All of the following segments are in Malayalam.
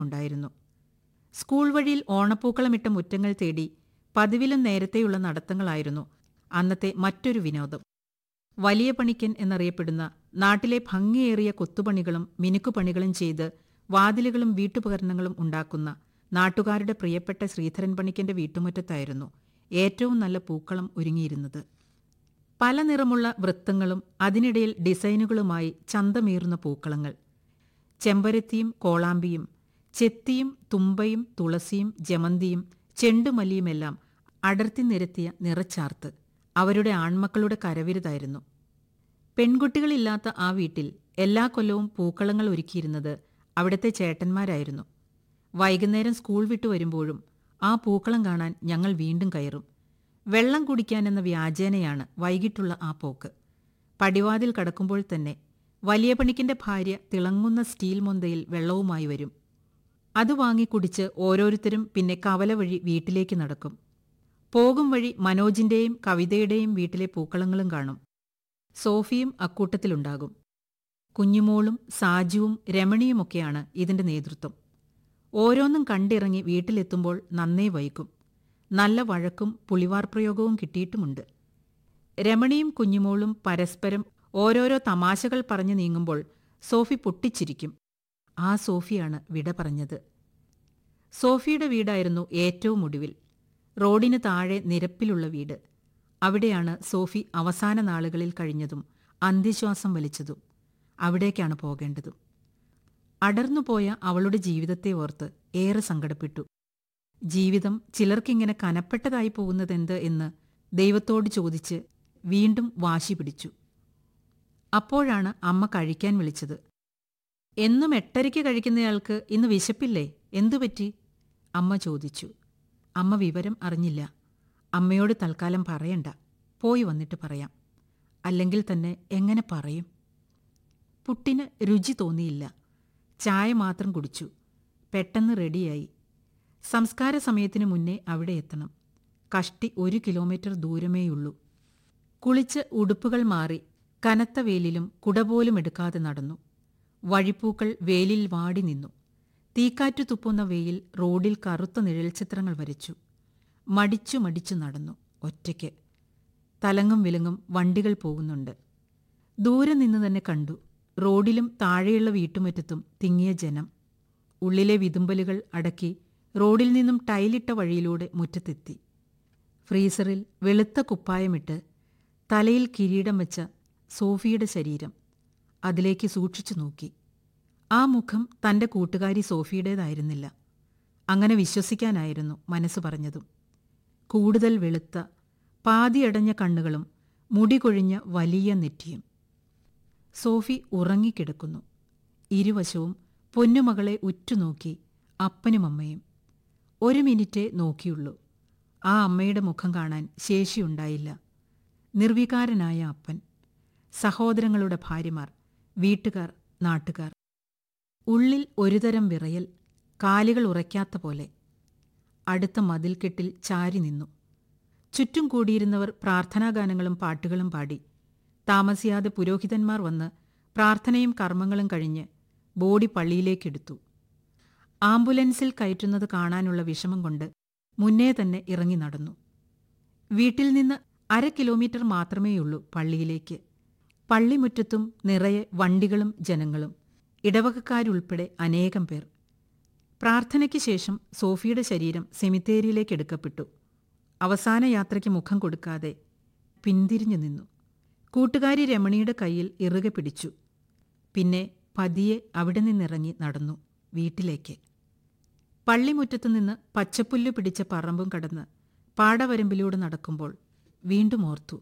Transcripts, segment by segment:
ഉണ്ടായിരുന്നു സ്കൂൾ വഴിയിൽ ഓണപ്പൂക്കളമിട്ട മുറ്റങ്ങൾ തേടി പതിവിലും നേരത്തെയുള്ള നടത്തങ്ങളായിരുന്നു അന്നത്തെ മറ്റൊരു വിനോദം വലിയ പണിക്കൻ എന്നറിയപ്പെടുന്ന നാട്ടിലെ ഭംഗിയേറിയ കൊത്തുപണികളും മിനുക്കുപണികളും ചെയ്ത് വാതിലുകളും വീട്ടുപകരണങ്ങളും ഉണ്ടാക്കുന്ന നാട്ടുകാരുടെ പ്രിയപ്പെട്ട ശ്രീധരൻ പണിക്കന്റെ വീട്ടുമുറ്റത്തായിരുന്നു ഏറ്റവും നല്ല പൂക്കളം ഒരുങ്ങിയിരുന്നത് പല നിറമുള്ള വൃത്തങ്ങളും അതിനിടയിൽ ഡിസൈനുകളുമായി ചന്തമേറുന്ന പൂക്കളങ്ങൾ ചെമ്പരത്തിയും കോളാമ്പിയും ചെത്തിയും തുമ്പയും തുളസിയും ജമന്തിയും ചെണ്ടുമല്ലിയുമെല്ലാം അടർത്തി നിരത്തിയ നിറച്ചാർത്ത് അവരുടെ ആൺമക്കളുടെ കരവിരുതായിരുന്നു പെൺകുട്ടികളില്ലാത്ത ആ വീട്ടിൽ എല്ലാ കൊല്ലവും പൂക്കളങ്ങൾ ഒരുക്കിയിരുന്നത് അവിടുത്തെ ചേട്ടന്മാരായിരുന്നു വൈകുന്നേരം സ്കൂൾ വിട്ടു വരുമ്പോഴും ആ പൂക്കളം കാണാൻ ഞങ്ങൾ വീണ്ടും കയറും വെള്ളം കുടിക്കാനെന്ന വ്യാജേനയാണ് വൈകിട്ടുള്ള ആ പോക്ക് പടിവാതിൽ കടക്കുമ്പോൾ തന്നെ വലിയ പണിക്കിന്റെ ഭാര്യ തിളങ്ങുന്ന സ്റ്റീൽ മൊന്തയിൽ വെള്ളവുമായി വരും അത് വാങ്ങി കുടിച്ച് ഓരോരുത്തരും പിന്നെ കവല വഴി വീട്ടിലേക്ക് നടക്കും പോകും വഴി മനോജിന്റെയും കവിതയുടെയും വീട്ടിലെ പൂക്കളങ്ങളും കാണും സോഫിയും അക്കൂട്ടത്തിലുണ്ടാകും കുഞ്ഞുമോളും സാജുവും രമണിയുമൊക്കെയാണ് ഇതിന്റെ നേതൃത്വം ഓരോന്നും കണ്ടിറങ്ങി വീട്ടിലെത്തുമ്പോൾ നന്നേ വൈകും നല്ല വഴക്കും പുളിവാർ പ്രയോഗവും കിട്ടിയിട്ടുമുണ്ട് രമണിയും കുഞ്ഞുമോളും പരസ്പരം ഓരോരോ തമാശകൾ പറഞ്ഞു നീങ്ങുമ്പോൾ സോഫി പൊട്ടിച്ചിരിക്കും ആ സോഫിയാണ് വിട പറഞ്ഞത് സോഫിയുടെ വീടായിരുന്നു ഏറ്റവും ഒടുവിൽ റോഡിന് താഴെ നിരപ്പിലുള്ള വീട് അവിടെയാണ് സോഫി അവസാന നാളുകളിൽ കഴിഞ്ഞതും അന്ത്യശ്വാസം വലിച്ചതും അവിടേക്കാണ് പോകേണ്ടതും അടർന്നുപോയ അവളുടെ ജീവിതത്തെ ഓർത്ത് ഏറെ സങ്കടപ്പെട്ടു ജീവിതം ചിലർക്കിങ്ങനെ കനപ്പെട്ടതായി പോകുന്നതെന്ത് എന്ന് ദൈവത്തോട് ചോദിച്ച് വീണ്ടും വാശി പിടിച്ചു അപ്പോഴാണ് അമ്മ കഴിക്കാൻ വിളിച്ചത് എന്നും എട്ടരയ്ക്ക് കഴിക്കുന്നയാൾക്ക് ഇന്ന് വിശപ്പില്ലേ എന്തുപറ്റി അമ്മ ചോദിച്ചു അമ്മ വിവരം അറിഞ്ഞില്ല അമ്മയോട് തൽക്കാലം പറയണ്ട പോയി വന്നിട്ട് പറയാം അല്ലെങ്കിൽ തന്നെ എങ്ങനെ പറയും പുട്ടിന് രുചി തോന്നിയില്ല ചായ മാത്രം കുടിച്ചു പെട്ടെന്ന് റെഡിയായി സംസ്കാര സമയത്തിന് മുന്നേ അവിടെ എത്തണം കഷ്ടി ഒരു കിലോമീറ്റർ ദൂരമേയുള്ളൂ കുളിച്ച് ഉടുപ്പുകൾ മാറി കനത്ത വെയിലിലും കുടപോലും എടുക്കാതെ നടന്നു വഴിപ്പൂക്കൾ വേലിൽ വാടി നിന്നു തീക്കാറ്റു തുപ്പുന്ന വെയിൽ റോഡിൽ കറുത്ത നിഴൽചിത്രങ്ങൾ വരച്ചു മടിച്ചു മടിച്ചു നടന്നു ഒറ്റയ്ക്ക് തലങ്ങും വിലങ്ങും വണ്ടികൾ പോകുന്നുണ്ട് ദൂരെ നിന്ന് തന്നെ കണ്ടു റോഡിലും താഴെയുള്ള വീട്ടുമുറ്റത്തും തിങ്ങിയ ജനം ഉള്ളിലെ വിതുമ്പലുകൾ അടക്കി റോഡിൽ നിന്നും ടൈലിട്ട വഴിയിലൂടെ മുറ്റത്തെത്തി ഫ്രീസറിൽ വെളുത്ത കുപ്പായമിട്ട് തലയിൽ കിരീടം വെച്ച സോഫിയുടെ ശരീരം അതിലേക്ക് സൂക്ഷിച്ചു നോക്കി ആ മുഖം തന്റെ കൂട്ടുകാരി സോഫിയുടേതായിരുന്നില്ല അങ്ങനെ വിശ്വസിക്കാനായിരുന്നു മനസ്സ് പറഞ്ഞതും കൂടുതൽ വെളുത്ത പാതിയടഞ്ഞ കണ്ണുകളും മുടി കൊഴിഞ്ഞ വലിയ നെറ്റിയും സോഫി ഉറങ്ങിക്കിടക്കുന്നു ഇരുവശവും പൊന്നുമകളെ ഉറ്റുനോക്കി അപ്പനും അമ്മയും ഒരു മിനിറ്റേ നോക്കിയുള്ളൂ ആ അമ്മയുടെ മുഖം കാണാൻ ശേഷിയുണ്ടായില്ല നിർവികാരനായ അപ്പൻ സഹോദരങ്ങളുടെ ഭാര്യമാർ വീട്ടുകാർ നാട്ടുകാർ ഉള്ളിൽ ഒരുതരം വിറയൽ കാലുകൾ ഉറയ്ക്കാത്ത പോലെ അടുത്ത മതിൽക്കെട്ടിൽ ചാരി നിന്നു ചുറ്റും കൂടിയിരുന്നവർ പ്രാർത്ഥനാഗാനങ്ങളും പാട്ടുകളും പാടി താമസിയാതെ പുരോഹിതന്മാർ വന്ന് പ്രാർത്ഥനയും കർമ്മങ്ങളും കഴിഞ്ഞ് ബോഡി പള്ളിയിലേക്കെടുത്തു ആംബുലൻസിൽ കയറ്റുന്നത് കാണാനുള്ള വിഷമം കൊണ്ട് മുന്നേ തന്നെ ഇറങ്ങി നടന്നു വീട്ടിൽ നിന്ന് അര കിലോമീറ്റർ മാത്രമേയുള്ളൂ പള്ളിയിലേക്ക് പള്ളിമുറ്റത്തും നിറയെ വണ്ടികളും ജനങ്ങളും ഇടവകക്കാരുൾപ്പെടെ അനേകം പേർ പ്രാർത്ഥനയ്ക്ക് ശേഷം സോഫിയുടെ ശരീരം സെമിത്തേരിയിലേക്ക് എടുക്കപ്പെട്ടു അവസാന യാത്രയ്ക്ക് മുഖം കൊടുക്കാതെ പിന്തിരിഞ്ഞു നിന്നു കൂട്ടുകാരി രമണിയുടെ കയ്യിൽ ഇറുകെ പിടിച്ചു പിന്നെ പതിയെ അവിടെ നിന്നിറങ്ങി നടന്നു വീട്ടിലേക്ക് പള്ളിമുറ്റത്തു നിന്ന് പച്ചപ്പുല്ല് പിടിച്ച പറമ്പും കടന്ന് പാടവരമ്പിലൂടെ നടക്കുമ്പോൾ വീണ്ടും ഓർത്തു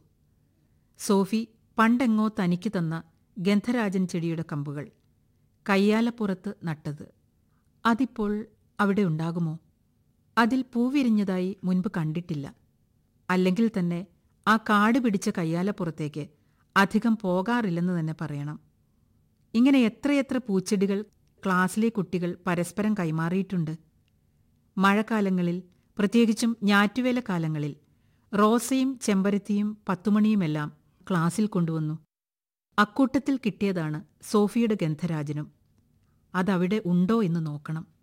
സോഫി പണ്ടെങ്ങോ തനിക്ക് തന്ന ഗന്ധരാജൻ ചെടിയുടെ കമ്പുകൾ കയ്യാലപ്പുറത്ത് നട്ടത് അതിപ്പോൾ അവിടെ ഉണ്ടാകുമോ അതിൽ പൂവിരിഞ്ഞതായി മുൻപ് കണ്ടിട്ടില്ല അല്ലെങ്കിൽ തന്നെ ആ കാട് പിടിച്ച കയ്യാലപ്പുറത്തേക്ക് അധികം പോകാറില്ലെന്ന് തന്നെ പറയണം ഇങ്ങനെ എത്രയെത്ര പൂച്ചെടികൾ ക്ലാസ്സിലെ കുട്ടികൾ പരസ്പരം കൈമാറിയിട്ടുണ്ട് മഴക്കാലങ്ങളിൽ പ്രത്യേകിച്ചും ഞാറ്റുവേല കാലങ്ങളിൽ റോസയും ചെമ്പരത്തിയും പത്തുമണിയുമെല്ലാം ക്ലാസ്സിൽ കൊണ്ടുവന്നു അക്കൂട്ടത്തിൽ കിട്ടിയതാണ് സോഫിയുടെ ഗന്ധരാജനും അതവിടെ ഉണ്ടോ എന്ന് നോക്കണം